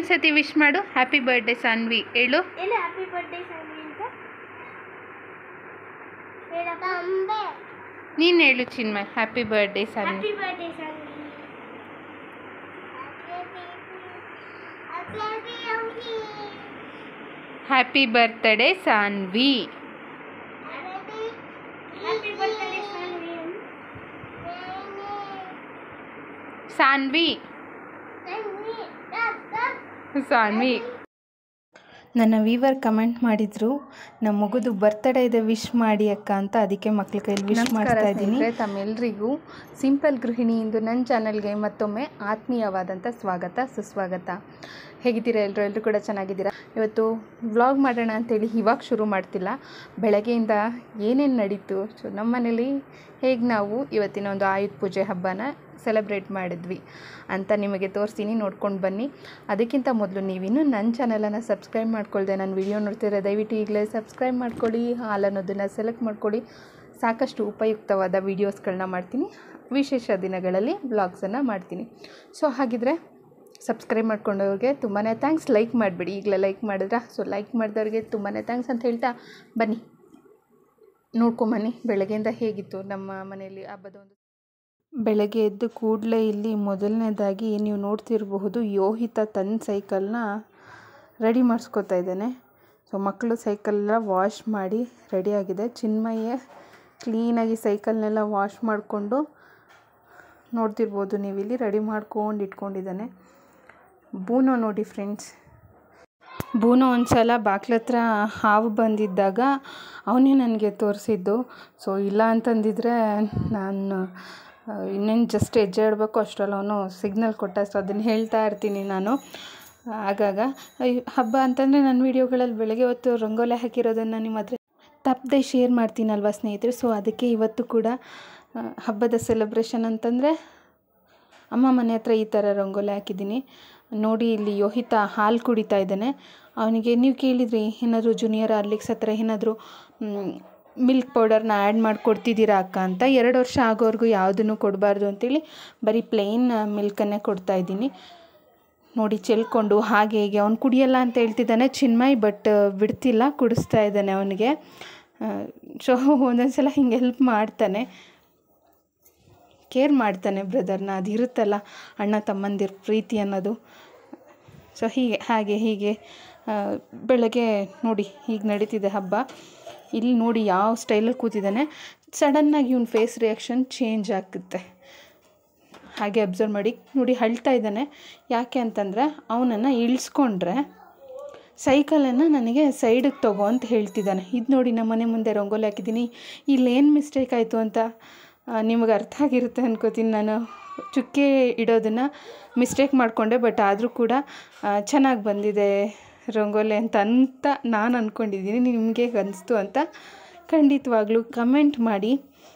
ಇನ್ನೊಂದ್ಸತಿ ವಿಶ್ ಮಾಡು happy birthday Saanvi ಹೇಳು ಹೇಳು ಹ್ಯಾಪಿ ಬರ್ಡೇ ಸಾನ್ವಿ ಅಂತ ಹೇಳಪ್ಪ ನೀನು ಹೇಳು Chinmay happy birthday Saanvi happy birthday Saanvi happy birthday Saanvi happy birthday Saanvi Saanvi Saanvi ನನ್ನ ವೀವರ್ ಕಮೆಂಟ್ ಮಾಡಿದ್ರು ನಮ್ಮ ಮಗುದು ಬರ್ತಡೇ ಇದೆ ವಿಶ್ ಮಾಡಿ ಅಕ್ಕ ಅಂತ ಅದಕ್ಕೆ ಮಕ್ಳ ಕೈಲಿ ವಿಶ್ ಮಾಡ್ತಾ ಇದ್ದೀನಿ ತಮ್ಮೆಲ್ಲರಿಗೂ ಸಿಂಪಲ್ ಗೃಹಿಣಿ ಇಂದು ನನ್ನ ಚಾನಲ್ಗೆ ಮತ್ತೊಮ್ಮೆ ಆತ್ಮೀಯವಾದಂಥ ಸ್ವಾಗತ ಸುಸ್ವಾಗತ ಹೇಗಿದ್ದೀರಾ ಎಲ್ಲರೂ ಎಲ್ಲರೂ ಕೂಡ ಚೆನ್ನಾಗಿದ್ದೀರಾ ಇವತ್ತು ವ್ಲಾಗ್ ಮಾಡೋಣ ಅಂತೇಳಿ ಇವಾಗ ಶುರು ಮಾಡ್ತಿಲ್ಲ ಬೆಳಗ್ಗೆಯಿಂದ ಏನೇನು ನಡೀತು ಸೊ ನಮ್ಮ ಮನೇಲಿ ಹೇಗೆ ನಾವು ಇವತ್ತಿನ ಒಂದು ಆಯುಧ ಪೂಜೆ ಹಬ್ಬನ ಸೆಲೆಬ್ರೇಟ್ ಮಾಡಿದ್ವಿ ಅಂತ ನಿಮಗೆ ತೋರಿಸ್ತೀನಿ ನೋಡ್ಕೊಂಡು ಬನ್ನಿ ಅದಕ್ಕಿಂತ ಮೊದಲು ನೀವಿನ್ನೂ ನನ್ನ ಚಾನಲನ್ನು ಸಬ್ಸ್ಕ್ರೈಬ್ ಮಾಡ್ಕೊಳ್ದೆ ನನ್ನ ವಿಡಿಯೋ ನೋಡ್ತಿದ್ರೆ ದಯವಿಟ್ಟು ಈಗಲೇ ಸಬ್ಸ್ಕ್ರೈಬ್ ಮಾಡ್ಕೊಳ್ಳಿ ಹಾಲ್ ಅನ್ನೋದನ್ನು ಸೆಲೆಕ್ಟ್ ಮಾಡ್ಕೊಳ್ಳಿ ಸಾಕಷ್ಟು ಉಪಯುಕ್ತವಾದ ವೀಡಿಯೋಸ್ಗಳನ್ನ ಮಾಡ್ತೀನಿ ವಿಶೇಷ ದಿನಗಳಲ್ಲಿ ವ್ಲಾಗ್ಸನ್ನು ಮಾಡ್ತೀನಿ ಸೊ ಹಾಗಿದ್ರೆ ಸಬ್ಸ್ಕ್ರೈಬ್ ಮಾಡ್ಕೊಂಡವ್ರಿಗೆ ತುಂಬಾ ಥ್ಯಾಂಕ್ಸ್ ಲೈಕ್ ಮಾಡಿಬಿಡಿ ಈಗಲೇ ಲೈಕ್ ಮಾಡಿದ್ರ ಸೊ ಲೈಕ್ ಮಾಡಿದವ್ರಿಗೆ ತುಂಬಾ ಥ್ಯಾಂಕ್ಸ್ ಅಂತ ಹೇಳ್ತಾ ಬನ್ನಿ ನೋಡ್ಕೊಂಬನ್ನಿ ಬೆಳಗ್ಗೆಯಿಂದ ಹೇಗಿತ್ತು ನಮ್ಮ ಮನೆಯಲ್ಲಿ ಹಬ್ಬದ ಒಂದು ಬೆಳಗ್ಗೆ ಎದ್ದು ಕೂಡಲೇ ಇಲ್ಲಿ ಮೊದಲನೇದಾಗಿ ನೀವು ನೋಡ್ತಿರಬಹುದು ಯೋಹಿತ ತನ್ನ ಸೈಕಲ್ನ ರೆಡಿ ಮಾಡಿಸ್ಕೊತಾ ಇದ್ದಾನೆ ಸೊ ಮಕ್ಕಳು ಸೈಕಲ್ನ ವಾಶ್ ಮಾಡಿ ರೆಡಿಯಾಗಿದೆ ಚಿನ್ಮಯ್ಯ ಕ್ಲೀನಾಗಿ ಸೈಕಲ್ನೆಲ್ಲ ವಾಶ್ ಮಾಡಿಕೊಂಡು ನೋಡ್ತಿರ್ಬೋದು ನೀವು ಇಲ್ಲಿ ರೆಡಿ ಮಾಡ್ಕೊಂಡು ಇಟ್ಕೊಂಡಿದ್ದಾನೆ ಬೂನೋ ನೋಡಿ ಫ್ರೆಂಡ್ಸ್ ಬೂನೋ ಒಂದು ಸಲ ಬಾಗ್ಲ ಹತ್ರ ಹಾವು ಬಂದಿದ್ದಾಗ ಅವನೇ ನನಗೆ ತೋರಿಸಿದ್ದು ಸೊ ಇಲ್ಲ ಅಂತಂದಿದ್ರೆ ನಾನು ಆ, ಇನ್ನೇನು ಜಸ್ಟ್ ಹೆಜ್ಜೆ ಇಡಬೇಕು ಅಷ್ಟರಲ್ಲಿ ಅವನು ಸಿಗ್ನಲ್ ಕೊಟ್ಟ ಸೊ ಅದನ್ನು ಹೇಳ್ತಾ ಇರ್ತೀನಿ ನಾನು ಆಗಾಗ ಅಯ್ಯ್, ಹಬ್ಬ ಅಂತಂದರೆ ನನ್ನ ವೀಡಿಯೋಗಳಲ್ಲಿ ಬೆಳಗ್ಗೆ ಹೊತ್ತು ರಂಗೋಲಿ ಹಾಕಿರೋದನ್ನು ನಿಮ್ಮ ಹತ್ರ ತಪ್ಪದೆ ಶೇರ್ ಮಾಡ್ತೀನಲ್ವ ಸ್ನೇಹಿತರೆ ಸೊ ಅದಕ್ಕೆ ಇವತ್ತು ಕೂಡ ಆ, ಹಬ್ಬದ ಸೆಲೆಬ್ರೇಷನ್ ಅಂತಂದರೆ ಅಮ್ಮ ಮನೆ ಹತ್ರ ಈ ಥರ ರಂಗೋಲಿ ಹಾಕಿದ್ದೀನಿ ನೋಡಿ ಇಲ್ಲಿ ಯೋಹಿತ ಹಾಲು ಕುಡಿತಾ ಇದ್ದಾನೆ ಅವನಿಗೆ ನೀವು ಕೇಳಿದ್ರಿ ಏನಾದರೂ ಜೂನಿಯರ್ ಆರ್ಲಿಕ್ಸ್ ಹತ್ರ ಏನಾದರೂ ಮಿಲ್ಕ್ ಪೌಡರ್ನ ಆ್ಯಡ್ ಮಾಡಿ ಕೊಡ್ತಿದ್ದೀರಾ ಅಕ್ಕ ಅಂತ ಎರಡು ವರ್ಷ ಆಗೋವರೆಗೂ ಯಾವುದನ್ನು ಕೊಡಬಾರ್ದು ಅಂತೇಳಿ ಬರೀ ಪ್ಲೇನ್ ಮಿಲ್ಕನ್ನೇ ಕೊಡ್ತಾ ಇದ್ದೀನಿ ನೋಡಿ ಚೆಲ್ಕೊಂಡು ಹಾಗೆ ಹೀಗೆ ಅವ್ನು ಕುಡಿಯಲ್ಲ ಅಂತ ಹೇಳ್ತಿದ್ದಾನೆ ಚಿನ್ಮಯ್ ಬಟ್ ಬಿಡ್ತಿಲ್ಲ ಕುಡಿಸ್ತಾ ಇದ್ದಾನೆ ಅವನಿಗೆ ಸೊ ಒಂದೊಂದು ಸಲ ಹಿಂಗೆ ಹೆಲ್ಪ್ ಮಾಡ್ತಾನೆ ಕೇರ್ ಮಾಡ್ತಾನೆ ಬ್ರದರ್ನ ಅದು ಇರುತ್ತಲ್ಲ ಅಣ್ಣ ತಮ್ಮಂದಿರ ಪ್ರೀತಿ ಅನ್ನೋದು ಸೊ ಹೀಗೆ ಹಾಗೆ ಹೀಗೆ ಆ, ಬೆಳಗ್ಗೆ ನೋಡಿ ಹೀಗೆ ನಡೀತಿದೆ ಹಬ್ಬ ಇಲ್ಲಿ ನೋಡಿ ಯಾವ ಸ್ಟೈಲಲ್ಲಿ ಕೂತಿದ್ದಾನೆ ಸಡನ್ನಾಗಿ ಇವ್ನ ಫೇಸ್ ರಿಯಾಕ್ಷನ್ ಚೇಂಜ್ ಆಗುತ್ತೆ ಹಾಗೆ ಅಬ್ಸರ್ವ್ ಮಾಡಿ ನೋಡಿ ಅಳ್ತಾ ಇದ್ದಾನೆ ಯಾಕೆ ಅಂತಂದರೆ ಅವನನ್ನು ಇಳಿಸ್ಕೊಂಡ್ರೆ ಸೈಕಲನ್ನು ನನಗೆ ಸೈಡಿಗೆ ತಗೋ ಅಂತ ಹೇಳ್ತಿದ್ದಾನೆ ಇದು ನೋಡಿ ನಮ್ಮ ಮನೆ ಮುಂದೆ ರಂಗೋಲಿ ಹಾಕಿದ್ದೀನಿ ಇಲ್ಲೇನು ಮಿಸ್ಟೇಕ್ ಆಯಿತು ಅಂತ ನಿಮಗೆ ಅರ್ಥ ಆಗಿರುತ್ತೆ ಅನ್ಕೋತೀನಿ ನಾನು ಚುಕ್ಕೆ ಇಡೋದನ್ನು ಮಿಸ್ಟೇಕ್ ಮಾಡಿಕೊಂಡೆ ಬಟ್ ಆದರೂ ಕೂಡ ಚೆನ್ನಾಗಿ ಬಂದಿದೆ ರಂಗೋಲಿ ಅಂತ ಅಂತ ನಾನು ಅಂದ್ಕೊಂಡಿದ್ದೀನಿ ನಿಮಗೆ ಅನಿಸ್ತು ಅಂತ ಖಂಡಿತವಾಗ್ಲೂ ಕಮೆಂಟ್ ಮಾಡಿ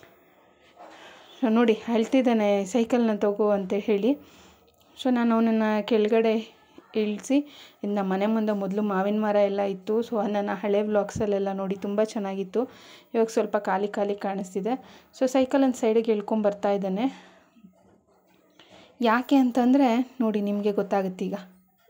ನೋಡಿ ಅಳ್ತಿದ್ದಾನೆ ಸೈಕಲ್ನ ತಗೋ ಅಂತ ಹೇಳಿ ಸೊ ನಾನು ಅವನನ್ನು ಕೆಳಗಡೆ ಇಳಿಸಿ ಇನ್ನು ಮನೆ ಮುಂದೆ ಮೊದಲು ಮಾವಿನ ಮರ ಎಲ್ಲ ಇತ್ತು ಸೊ ನನ್ನ ಹಳೆ ವ್ಲಾಗ್ಸಲ್ಲೆಲ್ಲ ನೋಡಿ ತುಂಬ ಚೆನ್ನಾಗಿತ್ತು ಇವಾಗ ಸ್ವಲ್ಪ ಖಾಲಿ ಖಾಲಿ ಕಾಣಿಸ್ತಿದೆ ಸೊ ಸೈಕಲನ್ನು ಸೈಡಿಗೆ ಎಳ್ಕೊಂಬರ್ತಾ ಇದ್ದಾನೆ ಯಾಕೆ ಅಂತಂದರೆ ನೋಡಿ ನಿಮಗೆ ಗೊತ್ತಾಗುತ್ತೆ ಈಗ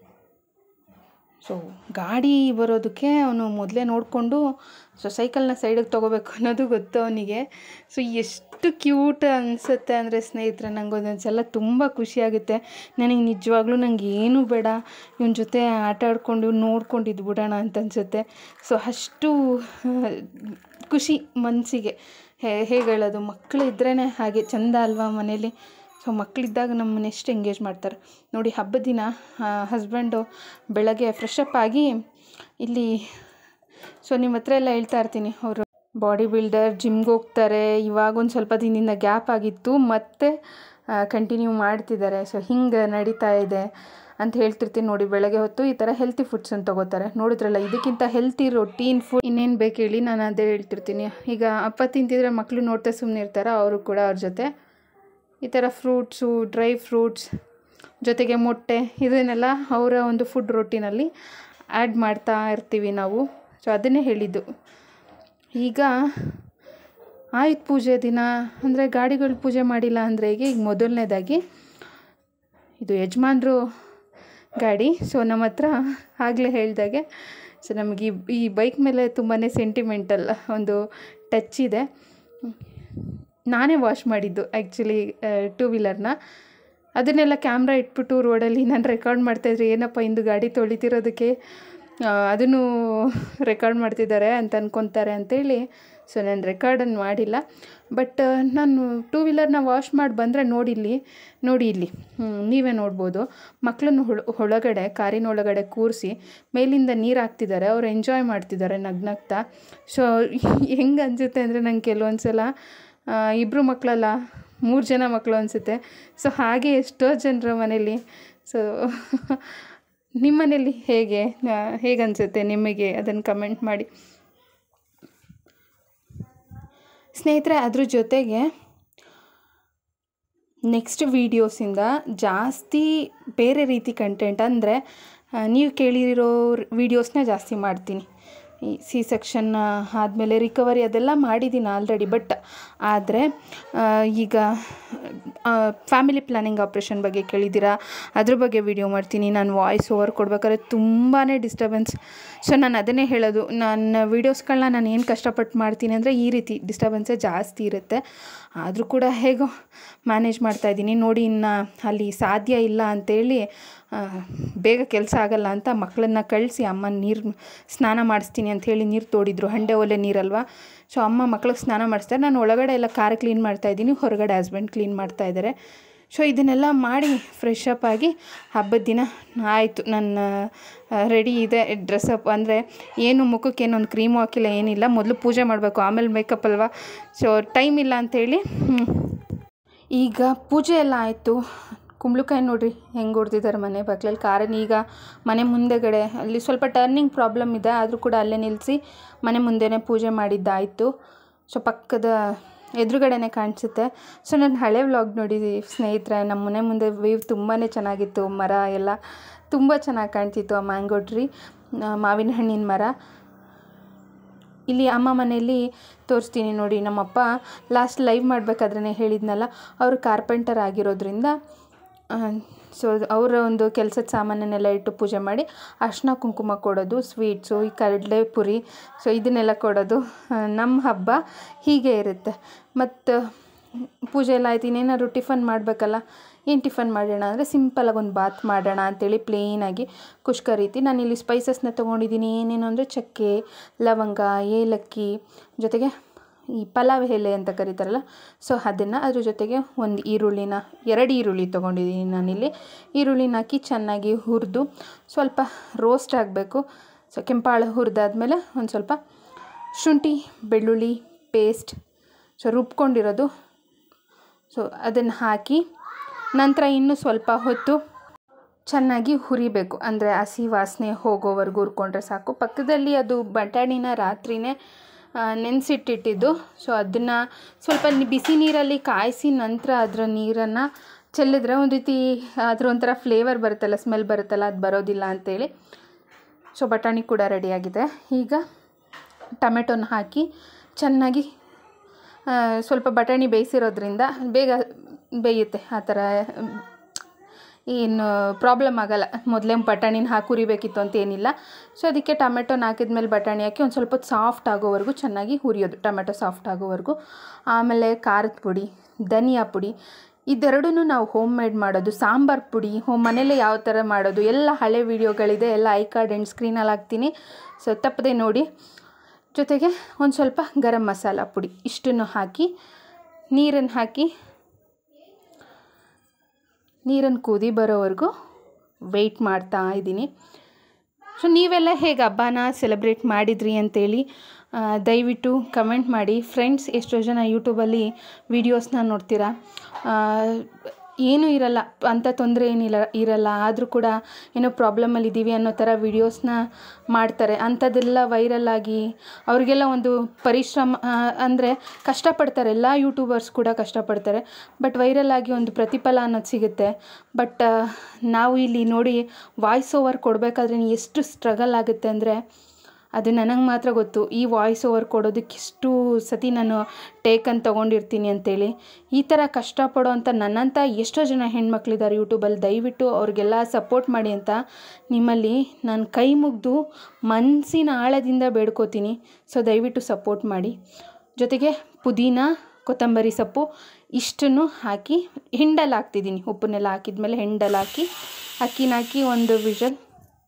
ಸೊ ಗಾಡಿ ಬರೋದಕ್ಕೆ ಅವನು ಮೊದಲೇ ನೋಡಿಕೊಂಡು ಸೊ ಸೈಕಲ್ನ ಸೈಡಿಗೆ ತೊಗೋಬೇಕು ಅನ್ನೋದು ಗೊತ್ತು ಅವನಿಗೆ ಸೊ ಎಷ್ಟು ಕ್ಯೂಟ್ ಅನಿಸುತ್ತೆ ಅಂದರೆ ಸ್ನೇಹಿತರೆ ನಂಗೆ ಒಂದೊಂದು ಸಲ ತುಂಬ ಖುಷಿಯಾಗುತ್ತೆ ನನಗೆ ನಿಜವಾಗ್ಲೂ ನಂಗೆ ಏನೂ ಬೇಡ ಇವನ ಜೊತೆ ಆಟ ಆಡ್ಕೊಂಡು ಇವ್ನು ನೋಡ್ಕೊಂಡು ಇದ್ಬಿಡೋಣ ಅಂತ ಅನಿಸುತ್ತೆ ಸೊ ಅಷ್ಟು ಆ, ಖುಷಿ ಮನಸ್ಸಿಗೆ ಹೇಗೆ ಹೇಳೋದು ಮಕ್ಕಳು ಇದ್ರೇ ಹಾಗೆ ಚಂದ ಅಲ್ವಾ ಮನೇಲಿ ಸೊ ಮಕ್ಕಳಿದ್ದಾಗ ನಮ್ಮನ್ನ ಎಷ್ಟು ಎಂಗೇಜ್ ಮಾಡ್ತಾರೆ ನೋಡಿ ಹಬ್ಬದ ದಿನ ಹಸ್ಬೆಂಡು ಬೆಳಗ್ಗೆ ಫ್ರೆಶ್ ಅಪ್ ಆಗಿ ಇಲ್ಲಿ ಸೊ ನಿಮ್ಮ ಹತ್ರ ಎಲ್ಲ ಹೇಳ್ತಾ ಇರ್ತೀನಿ ಅವರು ಬಾಡಿ ಬಿಲ್ಡರ್ ಜಿಮ್ಗೆ ಹೋಗ್ತಾರೆ ಇವಾಗ ಒಂದು ಸ್ವಲ್ಪ ದಿನದಿಂದ ಗ್ಯಾಪ್ ಆಗಿತ್ತು ಮತ್ತೆ ಕಂಟಿನ್ಯೂ ಮಾಡ್ತಿದ್ದಾರೆ ಸೊ ಹಿಂಗೆ ನಡೀತಾ ಇದೆ ಅಂತ ಹೇಳ್ತಿರ್ತೀನಿ ನೋಡಿ ಬೆಳಗ್ಗೆ ಹೊತ್ತು ಈ ಥರ ಹೆಲ್ತಿ ಫುಡ್ಸನ್ನು ತೊಗೋತಾರೆ ನೋಡಿದ್ರಲ್ಲ ಇದಕ್ಕಿಂತ ಹೆಲ್ತಿ ರೊಟೀನ್ ಫುಡ್ ಇನ್ನೇನು ಬೇಕು ಹೇಳಿ ನಾನು ಅದೇ ಹೇಳ್ತಿರ್ತೀನಿ ಈಗ ಅಪ್ಪ ತಿಂತಿದ್ರೆ ಮಕ್ಕಳು ನೋಡ್ತಾ ಸುಮ್ಮನೆ ಇರ್ತಾರೆ ಅವರು ಕೂಡ ಅವ್ರ ಜೊತೆ ಈ ಥರ ಫ್ರೂಟ್ಸು ಡ್ರೈ ಫ್ರೂಟ್ಸ್ ಜೊತೆಗೆ ಮೊಟ್ಟೆ ಇದನ್ನೆಲ್ಲ ಅವರ ಒಂದು ಫುಡ್ ರೊಟ್ಟಿನಲ್ಲಿ ಆ್ಯಡ್ ಮಾಡ್ತಾ ಇರ್ತೀವಿ ನಾವು ಸೊ ಅದನ್ನೇ ಹೇಳಿದ್ದು ಈಗ ಆಯುಧ ಪೂಜೆ ದಿನ ಅಂದರೆ ಗಾಡಿಗಳು ಪೂಜೆ ಮಾಡಿಲ್ಲ ಅಂದರೆ ಈಗ ಈಗ ಮೊದಲನೇದಾಗಿ ಇದು ಯಜಮಾನ್ರು ಗಾಡಿ ಸೊ ನಮ್ಮ ಹತ್ರ ಆಗಲೇ ಹೇಳ್ದಾಗೆ ಸೊ ನಮಗೆ ಈ ಈ ಬೈಕ್ ಮೇಲೆ ತುಂಬಾ ಸೆಂಟಿಮೆಂಟಲ್ ಒಂದು ಟಚ್ ಇದೆ ನಾನೇ ವಾಶ್ ಮಾಡಿದ್ದು ಆ್ಯಕ್ಚುಲಿ ಟೂ ವೀಲರ್ನ ಅದನ್ನೆಲ್ಲ ಕ್ಯಾಮ್ರಾ ಇಟ್ಬಿಟ್ಟು ರೋಡಲ್ಲಿ ನಾನು ರೆಕಾರ್ಡ್ ಮಾಡ್ತಾಯಿದ್ರೆ ಏನಪ್ಪ ಇಂದು ಗಾಡಿ ತೊಳಿತಿರೋದಕ್ಕೆ ಆ, ಅದನ್ನು ರೆಕಾರ್ಡ್ ಮಾಡ್ತಿದ್ದಾರೆ ಅಂತ ಅನ್ಕೊತಾರೆ ಅಂತೇಳಿ ಸೊ ನಾನು ರೆಕಾರ್ಡನ್ನು ಮಾಡಿಲ್ಲ ಬಟ್ ನಾನು ಟೂ ವೀಲರ್ನ ವಾಶ್ ಮಾಡಿ ಬಂದರೆ ನೋಡಿ ಇಲ್ಲಿ ನೋಡಿ ಇಲ್ಲಿ ಹ್ಮ್, ನೀವೇ ನೋಡ್ಬೋದು ಮಕ್ಕಳನ್ನು ಹೊಳ ಒಳಗಡೆ ಕಾರಿನ ಒಳಗಡೆ ಕೂರಿಸಿ ಮೇಲಿಂದ ನೀರು ಹಾಕ್ತಿದ್ದಾರೆ ಅವ್ರು ಎಂಜಾಯ್ ಮಾಡ್ತಿದ್ದಾರೆ ನಗ್ನಗ್ತಾ ಸೊ ಹೆಂಗೆ ಅನಿಸುತ್ತೆ ಅಂದರೆ ನಂಗೆ ಕೆಲವೊಂದು ಸಲ ಇಬ್ಬರು ಮಕ್ಕಳಲ್ಲ ಮೂರು ಜನ ಮಕ್ಕಳು ಅನಿಸುತ್ತೆ ಸೊ ಹಾಗೆ ಎಷ್ಟೋ ಜನರ ಮನೇಲಿ ಸೊ ನಿಮ್ಮ ಮನೇಲಿ ಹೇಗೆ ಹೇಗೆ ಅನಿಸುತ್ತೆ ನಿಮಗೆ ಅದನ್ನು ಕಮೆಂಟ್ ಮಾಡಿ ಸ್ನೇಹಿತರೆ ಅದ್ರ ಜೊತೆಗೆ ನೆಕ್ಸ್ಟ್ ವೀಡಿಯೋಸಿಂದ ಜಾಸ್ತಿ ಬೇರೆ ರೀತಿ ಕಂಟೆಂಟ್ ಅಂದರೆ ನೀವು ಕೇಳಿರೋ ವೀಡಿಯೋಸ್ನ ಜಾಸ್ತಿ ಮಾಡ್ತೀನಿ ಈ ಸಿ ಸೆಕ್ಷನ್ ಆದಮೇಲೆ ರಿಕವರಿ ಅದೆಲ್ಲ ಮಾಡಿದ್ದೀನಿ ಆಲ್ರೆಡಿ ಬಟ್ ಆದರೆ ಈಗ ಫ್ಯಾಮಿಲಿ ಪ್ಲ್ಯಾನಿಂಗ್ ಆಪ್ರೇಷನ್ ಬಗ್ಗೆ ಕೇಳಿದ್ದೀರಾ ಅದ್ರ ಬಗ್ಗೆ ವಿಡಿಯೋ ಮಾಡ್ತೀನಿ ನಾನು ವಾಯ್ಸ್ ಓವರ್ ಕೊಡ್ಬೇಕಾದ್ರೆ ತುಂಬಾ ಡಿಸ್ಟರ್ಬೆನ್ಸ್ ಸೊ ನಾನು ಅದನ್ನೇ ಹೇಳೋದು ನನ್ನ ವೀಡಿಯೋಸ್ಗಳನ್ನ ನಾನು ಏನು ಕಷ್ಟಪಟ್ಟು ಮಾಡ್ತೀನಿ ಅಂದರೆ ಈ ರೀತಿ ಡಿಸ್ಟರ್ಬೆನ್ಸೇ ಜಾಸ್ತಿ ಇರುತ್ತೆ ಆದರೂ ಕೂಡ ಹೇಗೋ ಮ್ಯಾನೇಜ್ ಮಾಡ್ತಾಯಿದ್ದೀನಿ ನೋಡಿ ಇನ್ನು ಅಲ್ಲಿ ಸಾಧ್ಯ ಇಲ್ಲ ಅಂತೇಳಿ ಆ, ಬೇಗ ಕೆಲಸ ಆಗಲ್ಲ ಅಂತ ಮಕ್ಕಳನ್ನ ಕಳಿಸಿ ಅಮ್ಮ ನೀರು ಸ್ನಾನ ಮಾಡಿಸ್ತೀನಿ ಅಂತ ಹೇಳಿ ನೀರು ತೋಡಿದ್ರು ಹಂಡೆ ಒಲೆ ನೀರಲ್ವಾ ಸೊ ಅಮ್ಮ ಮಕ್ಳಿಗೆ ಸ್ನಾನ ಮಾಡಿಸ್ತಾರೆ ನಾನು ಒಳಗಡೆ ಎಲ್ಲ ಕಾರ್ ಕ್ಲೀನ್ ಮಾಡ್ತಾಯಿದ್ದೀನಿ ಹೊರಗಡೆ ಹಸ್ಬೆಂಡ್ ಕ್ಲೀನ್ ಮಾಡ್ತಾಯಿದ್ದಾರೆ ಸೊ ಇದನ್ನೆಲ್ಲ ಮಾಡಿ ಫ್ರೆಶ್ ಅಪ್ ಆಗಿ ಹಬ್ಬದ ದಿನ ಆಯಿತು ನನ್ನ ರೆಡಿ ಇದೆ ಡ್ರೆಸ್ಅಪ್ ಅಂದರೆ ಏನು ಮುಖಕ್ಕೆ ಏನೊಂದು ಕ್ರೀಮು ಹಾಕಿಲ್ಲ ಏನಿಲ್ಲ ಮೊದಲು ಪೂಜೆ ಮಾಡಬೇಕು ಆಮೇಲೆ ಮೇಕಪ್ ಅಲ್ವಾ ಸೊ ಟೈಮ್ ಇಲ್ಲ ಅಂಥೇಳಿ ಈಗ ಪೂಜೆ ಎಲ್ಲ ಆಯಿತು ಕುಂಬಳಕಾಯಿ ನೋಡ್ರಿ ಹೆಂಗೆ ಹೊಡ್ದಿದ್ದಾರೆ ಮನೆ ಬಾಗ್ಲಲ್ಲಿ ಕಾರನ್ನು ಈಗ ಮನೆ ಮುಂದೆಗಡೆ ಅಲ್ಲಿ ಸ್ವಲ್ಪ ಟರ್ನಿಂಗ್ ಪ್ರಾಬ್ಲಮ್ ಇದೆ ಆದರೂ ಕೂಡ ಅಲ್ಲೇ ನಿಲ್ಲಿಸಿ ಮನೆ ಮುಂದೆನೇ ಪೂಜೆ ಮಾಡಿದ್ದಾಯಿತು ಸೊ ಪಕ್ಕದ ಎದುರುಗಡೆನೇ ಕಾಣಿಸುತ್ತೆ ಸೊ ನಾನು ಹಳೆ ವ್ಲಾಗ್ ನೋಡಿದ್ವಿ ಸ್ನೇಹಿತರೆ ನಮ್ಮ ಮನೆ ಮುಂದೆ ವ್ಯೂ ತುಂಬಾ ಚೆನ್ನಾಗಿತ್ತು ಮರ ಎಲ್ಲ ತುಂಬ ಚೆನ್ನಾಗಿ ಕಾಣ್ತಿತ್ತು ಆ ಮ್ಯಾಂಗೋ ಟ್ರೀ ಆ, ಮಾವಿನ ಹಣ್ಣಿನ ಮರ ಇಲ್ಲಿ ಅಮ್ಮ ಮನೆಯಲ್ಲಿ ತೋರಿಸ್ತೀನಿ ನೋಡಿ ನಮ್ಮಪ್ಪ ಲಾಸ್ಟ್ ಲೈವ್ ಮಾಡಬೇಕಾದ್ರೆ ಹೇಳಿದ್ನಲ್ಲ ಅವರು ಕಾರ್ಪೆಂಟರ್ ಆಗಿರೋದ್ರಿಂದ ಸೊ ಅವರ ಒಂದು ಕೆಲಸದ ಸಾಮಾನನ್ನೆಲ್ಲ ಇಟ್ಟು ಪೂಜೆ ಮಾಡಿ ಅರ್ಶಿನ ಕುಂಕುಮ ಕೊಡೋದು ಸ್ವೀಟ್ಸು ಈ ಕಡಲೆ ಪುರಿ ಸೊ ಇದನ್ನೆಲ್ಲ ಕೊಡೋದು ಆ, ನಮ್ಮ ಹಬ್ಬ ಹೀಗೆ ಇರುತ್ತೆ ಮತ್ತು ಪೂಜೆ ಎಲ್ಲ ಆಯ್ತು ಇನ್ನೇನಾದ್ರು ಟಿಫನ್ ಮಾಡಬೇಕಲ್ಲ ಏನು ಟಿಫನ್ ಮಾಡೋಣ ಅಂದರೆ ಸಿಂಪಲಾಗಿ ಒಂದು ಬಾತ್ ಮಾಡೋಣ ಅಂತೇಳಿ ಪ್ಲೇನಾಗಿ ಕುಷ್ಕ ರೀತಿ ನಾನು ಇಲ್ಲಿ ಸ್ಪೈಸಸ್ನ ತೊಗೊಂಡಿದ್ದೀನಿ ಏನೇನು ಅಂದರೆ ಚಕ್ಕೆ ಲವಂಗ ಏಲಕ್ಕಿ ಜೊತೆಗೆ ಈ ಪಲಾವ್ ಎಲೆ ಅಂತ ಕರೀತಾರಲ್ಲ ಸೊ ಅದನ್ನು ಅದ್ರ ಜೊತೆಗೆ ಒಂದು ಈರುಳ್ಳಿನ ಎರಡು ಈರುಳ್ಳಿ ತೊಗೊಂಡಿದ್ದೀನಿ ನಾನಿಲ್ಲಿ ಈರುಳ್ಳಿನ ಹಾಕಿ ಚೆನ್ನಾಗಿ ಹುರಿದು ಸ್ವಲ್ಪ ರೋಸ್ಟ್ ಆಗಬೇಕು ಸೊ ಕೆಂಪಾಳು ಹುರಿದಾದ್ಮೇಲೆ ಒಂದು ಸ್ವಲ್ಪ ಶುಂಠಿ ಬೆಳ್ಳುಳ್ಳಿ ಪೇಸ್ಟ್ ಸೊ ರುಬ್ಕೊಂಡಿರೋದು ಸೊ ಅದನ್ನು ಹಾಕಿ ನಂತರ ಇನ್ನೂ ಸ್ವಲ್ಪ ಹೊತ್ತು ಚೆನ್ನಾಗಿ ಹುರಿಬೇಕು ಅಂದರೆ ಹಸಿ ವಾಸನೆ ಹೋಗೋವರೆಗೂ ಹುರ್ಕೊಂಡ್ರೆ ಸಾಕು ಪಕ್ಕದಲ್ಲಿ ಅದು ಬಟಾಣಿನ ರಾತ್ರಿನೇ ನೆನೆಸಿಟ್ಟಿಟ್ಟಿದ್ದು ಸೊ ಅದನ್ನು ಸ್ವಲ್ಪ ನಿ- ಬಿಸಿ ನೀರಲ್ಲಿ ಕಾಯಿಸಿ ನಂತರ ಅದರ ನೀರನ್ನು ಚೆಲ್ಲಿದ್ರೆ ಒಂದು ರೀತಿ ಅದ್ರ ಒಂಥರ ಫ್ಲೇವರ್ ಬರುತ್ತಲ್ಲ ಸ್ಮೆಲ್ ಬರುತ್ತಲ್ಲ ಅದು ಬರೋದಿಲ್ಲ ಅಂತೇಳಿ ಸೊ ಬಟಾಣಿ ಕೂಡ ರೆಡಿಯಾಗಿದೆ ಈಗ ಟೊಮೆಟೊನ ಹಾಕಿ ಚೆನ್ನಾಗಿ ಆ, ಸ್ವಲ್ಪ ಬಟಾಣಿ ಬೇಯಿಸಿರೋದ್ರಿಂದ ಬೇಗ ಬೇಯುತ್ತೆ ಆ ಥರ ಏನು ಪ್ರಾಬ್ಲಮ್ ಆಗಲ್ಲ ಮೊದಲೇ ಬಟಾಣಿನ ಹಾಕಿ ಹುರಿಬೇಕಿತ್ತು ಅಂತ ಏನಿಲ್ಲ ಸೊ ಅದಕ್ಕೆ ಟೊಮೆಟೊನ ಹಾಕಿದ್ಮೇಲೆ ಬಟಾಣಿ ಹಾಕಿ ಒಂದು ಸ್ವಲ್ಪ ಸಾಫ್ಟ್ ಆಗೋವರೆಗೂ ಚೆನ್ನಾಗಿ ಹುರಿಯೋದು ಟೊಮೆಟೊ ಸಾಫ್ಟ್ ಆಗೋವರೆಗೂ ಆಮೇಲೆ ಖಾರದ ಪುಡಿ ಧನಿಯಾ ಪುಡಿ ಇದೆರಡೂ ನಾವು ಹೋಮ್ ಮೇಡ್ ಮಾಡೋದು ಸಾಂಬಾರು ಪುಡಿ ಹೋಮ್ ಮನೇಲೇ ಯಾವ ಥರ ಮಾಡೋದು ಎಲ್ಲ ಹಳೆ ವೀಡಿಯೋಗಳಿದೆ ಎಲ್ಲ ಐ ಕಾರ್ಡ್ ಆ್ಯಂಡ್ ಸ್ಕ್ರೀನಲ್ಲಿ ಹಾಕ್ತೀನಿ ಸೊ ತಪ್ಪದೆ ನೋಡಿ ಜೊತೆಗೆ ಒಂದು ಸ್ವಲ್ಪ ಗರಂ ಮಸಾಲ ಪುಡಿ ಇಷ್ಟನ್ನು ಹಾಕಿ ನೀರನ್ನು ಹಾಕಿ ನೀರನ್ನು ಕುದಿ ಬರೋವರೆಗೂ ವೆಯ್ಟ್ ಮಾಡ್ತಾ ಇದ್ದೀನಿ ಸೊ ನೀವೆಲ್ಲ ಹೇಗೆ ಹಬ್ಬನ ಸೆಲೆಬ್ರೇಟ್ ಮಾಡಿದ್ರಿ ಅಂತೇಳಿ ಆ, ದಯವಿಟ್ಟು ಕಮೆಂಟ್ ಮಾಡಿ ಫ್ರೆಂಡ್ಸ್ ಎಷ್ಟೋ ಜನ ಯೂಟ್ಯೂಬಲ್ಲಿ ವೀಡಿಯೋಸ್ನ ನೋಡ್ತೀರಾ ಆ, ಏನೂ ಇರಲ್ಲ ಅಂಥ ತೊಂದರೆ ಏನಿಲ್ಲ ಇರಲ್ಲ ಆದರೂ ಕೂಡ ಏನೋ ಪ್ರಾಬ್ಲಮಲ್ಲಿ ಇದ್ದೀವಿ ಅನ್ನೋ ಥರ ವೀಡಿಯೋಸ್ನ ಮಾಡ್ತಾರೆ ಅಂಥದ್ದೆಲ್ಲ ವೈರಲ್ ಆಗಿ ಅವ್ರಿಗೆಲ್ಲ ಒಂದು ಪರಿಶ್ರಮ ಅಂದರೆ ಕಷ್ಟಪಡ್ತಾರೆ ಎಲ್ಲ ಯೂಟ್ಯೂಬರ್ಸ್ ಕೂಡ ಕಷ್ಟಪಡ್ತಾರೆ ಬಟ್ ವೈರಲ್ ಆಗಿ ಒಂದು ಪ್ರತಿಫಲ ಅನ್ನೋದು ಸಿಗುತ್ತೆ ಬಟ್ ನಾವು ಇಲ್ಲಿ ನೋಡಿ ವಾಯ್ಸ್ ಓವರ್ ಕೊಡಬೇಕಾದ್ರೆ ಎಷ್ಟು ಸ್ಟ್ರಗಲ್ ಆಗುತ್ತೆ ಅಂದರೆ ಅದು ನನಗೆ ಮಾತ್ರ ಗೊತ್ತು ಈ ವಾಯ್ಸ್ ಓವರ್ ಕೊಡೋದಕ್ಕೆ ಇಷ್ಟು ಸತಿ ನಾನು ಟೇಕನ್ ತೊಗೊಂಡಿರ್ತೀನಿ ಅಂತೇಳಿ ಈ ಥರ ಕಷ್ಟಪಡೋ ಅಂತ ನನ್ನಂಥ ಎಷ್ಟೋ ಜನ ಹೆಣ್ಮಕ್ಳಿದ್ದಾರೆ ಯೂಟ್ಯೂಬಲ್ಲಿ ದಯವಿಟ್ಟು ಅವ್ರಿಗೆಲ್ಲ ಸಪೋರ್ಟ್ ಮಾಡಿ ಅಂತ ನಿಮ್ಮಲ್ಲಿ ನಾನು ಕೈ ಮುಗಿದು ಮನಸ್ಸಿನ ಆಳದಿಂದ ಬೇಡ್ಕೋತೀನಿ ಸೊ ದಯವಿಟ್ಟು ಸಪೋರ್ಟ್ ಮಾಡಿ ಜೊತೆಗೆ ಪುದೀನ ಕೊತ್ತಂಬರಿ ಸೊಪ್ಪು ಇಷ್ಟನ್ನು ಹಾಕಿ ಹಿಂಡಲ್ಲಿ ಹಾಕ್ತಿದ್ದೀನಿ ಉಪ್ಪನ್ನೆಲ್ಲ ಹಾಕಿದ್ಮೇಲೆ ಹಿಂಡಲ್ಲಿ ಹಾಕಿ ಅಕ್ಕಿನ ಹಾಕಿ ಒಂದು ವಿಷಲ್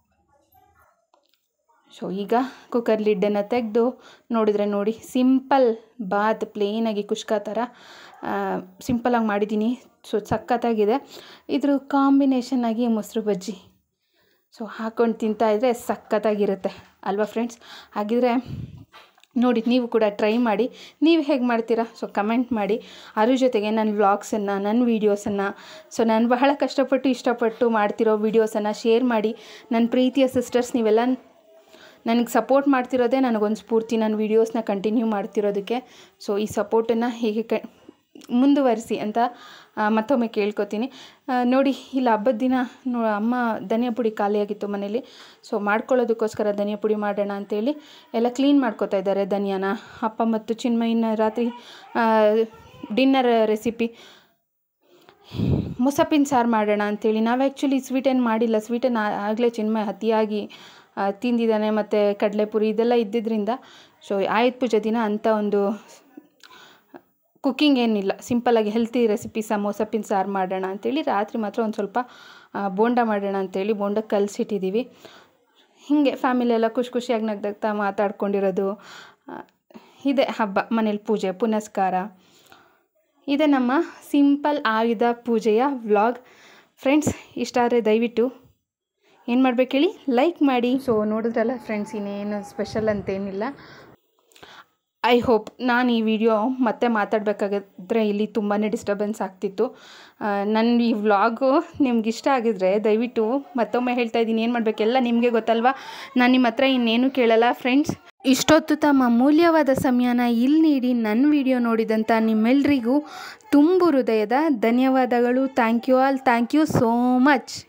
ಸೊ ಈಗ ಕುಕ್ಕರ್ ಲಿಡ್ಡನ್ನು ತೆಗೆದು ನೋಡಿದರೆ ನೋಡಿ ಸಿಂಪಲ್ ಬಾತ್ ಪ್ಲೇನಾಗಿ ಕುಷ್ಕ ಥರ ಸಿಂಪಲಾಗಿ ಮಾಡಿದ್ದೀನಿ ಸೊ ಸಖತ್ತಾಗಿದೆ ಇದ್ರ ಕಾಂಬಿನೇಷನ್ ಆಗಿ ಮೊಸರು ಬಜ್ಜಿ ಸೊ ಹಾಕ್ಕೊಂಡು ತಿಂತಾಯಿದ್ರೆ ಸಖತ್ತಾಗಿರುತ್ತೆ ಅಲ್ವಾ ಫ್ರೆಂಡ್ಸ್ ಹಾಗಿದ್ರೆ ನೋಡಿ ನೀವು ಕೂಡ ಟ್ರೈ ಮಾಡಿ ನೀವು ಹೇಗೆ ಮಾಡ್ತೀರಾ ಸೊ ಕಮೆಂಟ್ ಮಾಡಿ ಅದ್ರ ಜೊತೆಗೆ ನನ್ನ ವ್ಲಾಗ್ಸನ್ನು ನನ್ನ ವೀಡಿಯೋಸನ್ನು ಸೊ ನಾನು ಬಹಳ ಕಷ್ಟಪಟ್ಟು ಇಷ್ಟಪಟ್ಟು ಮಾಡ್ತಿರೋ ವೀಡಿಯೋಸನ್ನು ಶೇರ್ ಮಾಡಿ ನನ್ನ ಪ್ರೀತಿಯ ಸಿಸ್ಟರ್ಸ್ ನೀವೆಲ್ಲ ನನಗೆ ಸಪೋರ್ಟ್ ಮಾಡ್ತಿರೋದೇ ನನಗೊಂದು ಸ್ಫೂರ್ತಿ ನನ್ನ ವೀಡಿಯೋಸ್ನ ಕಂಟಿನ್ಯೂ ಮಾಡ್ತಿರೋದಕ್ಕೆ ಸೊ ಈ ಸಪೋರ್ಟನ್ನು ಹೀಗೆ ಕ ಮುಂದುವರಿಸಿ ಅಂತ ಆ, ಮತ್ತೊಮ್ಮೆ ಕೇಳ್ಕೊತೀನಿ ಆ, ನೋಡಿ ಇಲ್ಲಿ ಹಬ್ಬದ ದಿನ ನೋ ಅಮ್ಮ ಧನಿಯಾ ಪುಡಿ ಖಾಲಿಯಾಗಿತ್ತು ಮನೇಲಿ ಸೊ ಮಾಡ್ಕೊಳ್ಳೋದಕ್ಕೋಸ್ಕರ ಧನಿಯಾ ಪುಡಿ ಮಾಡೋಣ ಅಂತೇಳಿ ಎಲ್ಲ ಕ್ಲೀನ್ ಮಾಡ್ಕೊತಾ ಇದ್ದಾರೆ ಧನಿಯಾನ ಅಪ್ಪ ಮತ್ತು ಚಿನ್ಮಯಿನ ರಾತ್ರಿ ಡಿನ್ನರ್ ರೆಸಿಪಿ ಮೊಸಪ್ಪಿನ ಸಾರು ಮಾಡೋಣ ಅಂತೇಳಿ ನಾವು ಆ್ಯಕ್ಚುಲಿ ಸ್ವೀಟ್ ಏನು ಮಾಡಿಲ್ಲ ಸ್ವೀಟನ್ನು ಆಗಲೇ ಚಿನ್ಮಯ ಅತಿಯಾಗಿ ಆ, ತಿಂದಿದ್ದಾನೆ ಮತ್ತು ಕಡಲೆಪುರಿ ಇದೆಲ್ಲ ಇದ್ದಿದ್ದರಿಂದ ಸೊ ಆಯುಧ ಪೂಜೆ ದಿನ ಅಂಥ ಒಂದು ಕುಕ್ಕಿಂಗ್ ಏನಿಲ್ಲ ಸಿಂಪಲ್ಲಾಗಿ ಹೆಲ್ತಿ ರೆಸಿಪಿ ಸಮೋಸಪ್ಪಿನ ಸಾರು ಮಾಡೋಣ ಅಂತೇಳಿ ರಾತ್ರಿ ಮಾತ್ರ ಒಂದು ಸ್ವಲ್ಪ ಆ, ಬೋಂಡ ಮಾಡೋಣ ಅಂತೇಳಿ ಬೋಂಡ ಕಲಸಿಟ್ಟಿದ್ದೀವಿ ಹೀಗೆ ಫ್ಯಾಮಿಲಿ ಎಲ್ಲ ಖುಷಿ ಖುಷಿಯಾಗಿ ನಗ್ದಗ್ತಾ ಮಾತಾಡ್ಕೊಂಡಿರೋದು ಆ, ಇದೆ ಹಬ್ಬ ಮನೇಲಿ ಪೂಜೆ ಪುನಸ್ಕಾರ ಇದೆ ನಮ್ಮ ಸಿಂಪಲ್ ಆಯುಧ ಪೂಜೆಯ ವ್ಲಾಗ್ ಫ್ರೆಂಡ್ಸ್ ಇಷ್ಟ ಆದರೆ ದಯವಿಟ್ಟು ಏನು ಮಾಡ್ಬೇಕು ಹೇಳಿ ಲೈಕ್ ಮಾಡಿ ಸೊ ನೋಡಿದ್ರಲ್ಲ ಫ್ರೆಂಡ್ಸ್ ಇನ್ನೇನು ಸ್ಪೆಷಲ್ ಅಂತೇನಿಲ್ಲ ಐ ಹೋಪ್ ನಾನು ಈ ವಿಡಿಯೋ ಮತ್ತೆ ಮಾತಾಡಬೇಕಾಗಿದ್ರೆ ಇಲ್ಲಿ ತುಂಬಾ ಡಿಸ್ಟರ್ಬೆನ್ಸ್ ಆಗ್ತಿತ್ತು ಆ, ನನ್ನ ಈ ವ್ಲಾಗು ನಿಮ್ಗೆ ಇಷ್ಟ ಆಗಿದ್ರೆ ದಯವಿಟ್ಟು ಮತ್ತೊಮ್ಮೆ ಹೇಳ್ತಾ ಇದ್ದೀನಿ ಏನು ಮಾಡಬೇಕೆಲ್ಲ ನಿಮಗೆ ಗೊತ್ತಲ್ವಾ ನಾನು ನಿಮ್ಮ ಹತ್ರ ಇನ್ನೇನು ಕೇಳಲ್ಲ ಫ್ರೆಂಡ್ಸ್ ಇಷ್ಟೊತ್ತು ತಮ್ಮ ಅಮೂಲ್ಯವಾದ ಸಮಯನ ಇಲ್ಲಿ ನೀಡಿ ನನ್ನ ವಿಡಿಯೋ ನೋಡಿದಂಥ ನಿಮ್ಮೆಲ್ರಿಗೂ ತುಂಬು ಹೃದಯದ ಧನ್ಯವಾದಗಳು thank you all thank you so much